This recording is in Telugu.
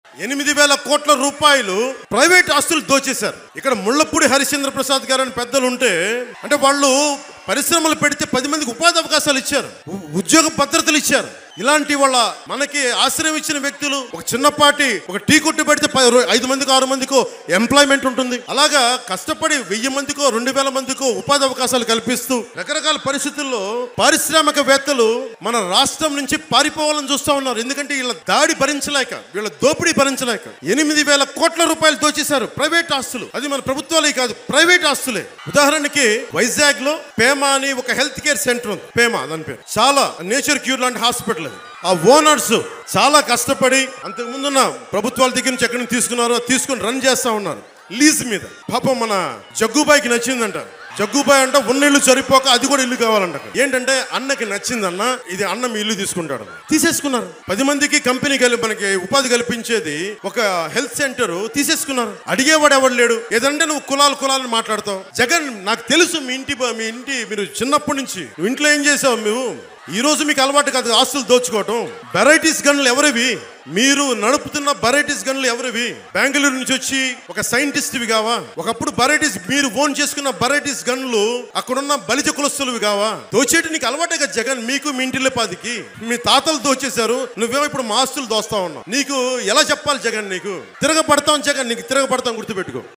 ఎనిమిది వేల కోట్ల రూపాయలు ప్రైవేట్ ఆస్తులు దోచేశారు ఇక్కడ ముళ్ళపూడి హరిశ్చంద్ర ప్రసాద్ గారు అని పెద్దలు ఉంటే అంటే వాళ్ళు పరిశ్రమలు పెడితే పది మందికి ఉపాధి అవకాశాలు ఇచ్చారు ఉ- ఉద్యోగ భద్రతలు ఇచ్చారు ఇలాంటి వాళ్ళ మనకి ఆశ్రయం ఇచ్చిన వ్యక్తులు ఒక చిన్నపాటి ఒక టీ కొట్టు పెడితే ప- రో- ఐదు మందికో ఆరు మందికో ఎంప్లాయ్మెంట్ ఉంటుంది అలాగా కష్టపడి వెయ్యి మందికో రెండు వేల మందికో ఉపాధి అవకాశాలు కల్పిస్తూ రకరకాల పరిస్థితుల్లో పారిశ్రామికవేత్తలు మన రాష్ట్రం నుంచి పారిపోవాలని చూస్తా ఉన్నారు ఎందుకంటే వీళ్ళ దాడి భరించలేక వీళ్ళ దోపిడీ భరించలేక ఎనిమిది వేల కోట్ల రూపాయలు దోచేశారు ప్రైవేట్ ఆస్తులు అది మన ప్రభుత్వాలే కాదు ప్రైవేట్ ఆస్తులే ఉదాహరణకి వైజాగ్ లో పేమా అని ఒక హెల్త్ కేర్ సెంటర్ ఉంది పేమా దాని పేరు చాలా నేచర్ క్యూర్ లాంటి హాస్పిటల్ అది ఆ ఓనర్స్ చాలా కష్టపడి అంతకు ముందున్న ప్రభుత్వాల దగ్గర నుంచి ఎక్కడి నుంచి తీసుకున్నారో తీసుకుని రన్ చేస్తా ఉన్నారు లీజ్ మీద పాపం మన జగ్గుబాయికి నచ్చిందంట జగ్గుబాయ్ అంట ఉన్న ఇల్లు సరిపోక అది కూడా ఇల్లు కావాలంట అక్కడ. ఏంటంటే అన్నకి నచ్చిందన్న ఇది అన్న మీ ఇల్లు తీసుకుంటాడు తీసేసుకున్నారు పది మందికి కంపెనీ కలిపి మనకి ఉపాధి కల్పించేది ఒక హెల్త్ సెంటర్ తీసేసుకున్నారు అడిగేవాడు ఎవడు లేడు ఏదంటే నువ్వు కులాలు కులాలని మాట్లాడతావు జగన్ నాకు తెలుసు మీ ఇంటి బ- మీ ఇంటి మీరు చిన్నప్పటి నుంచి నువ్వు ఇంట్లో ఏం చేసావు నువ్వు ఈ రోజు మీకు అలవాటు కాదు ఆస్తులు దోచుకోవటం వెరైటీస్ గన్లు ఎవరివి మీరు నడుపుతున్న వెరైటీస్ గన్లు ఎవరివి బెంగళూరు నుంచి వచ్చి ఒక సైంటిస్ట్ ఇవి కావా ఒకప్పుడు వెరైటీస్ మీరు ఓన్ చేసుకున్న వెరైటీస్ గన్లు అక్కడున్న బలిజ కులస్తులవి కావా దోచేటి నీకు అలవాటే కదా జగన్ మీకు మీ ఇంటిలో పాదికి మీ తాతలు దోచేశారు నువ్వేమో ఇప్పుడు మా ఆస్తులు దోస్తా ఉన్నావు నీకు ఎలా చెప్పాలి జగన్ నీకు తిరగబడతాం జగన్ నీకు తిరగబడతాం గుర్తుపెట్టుకో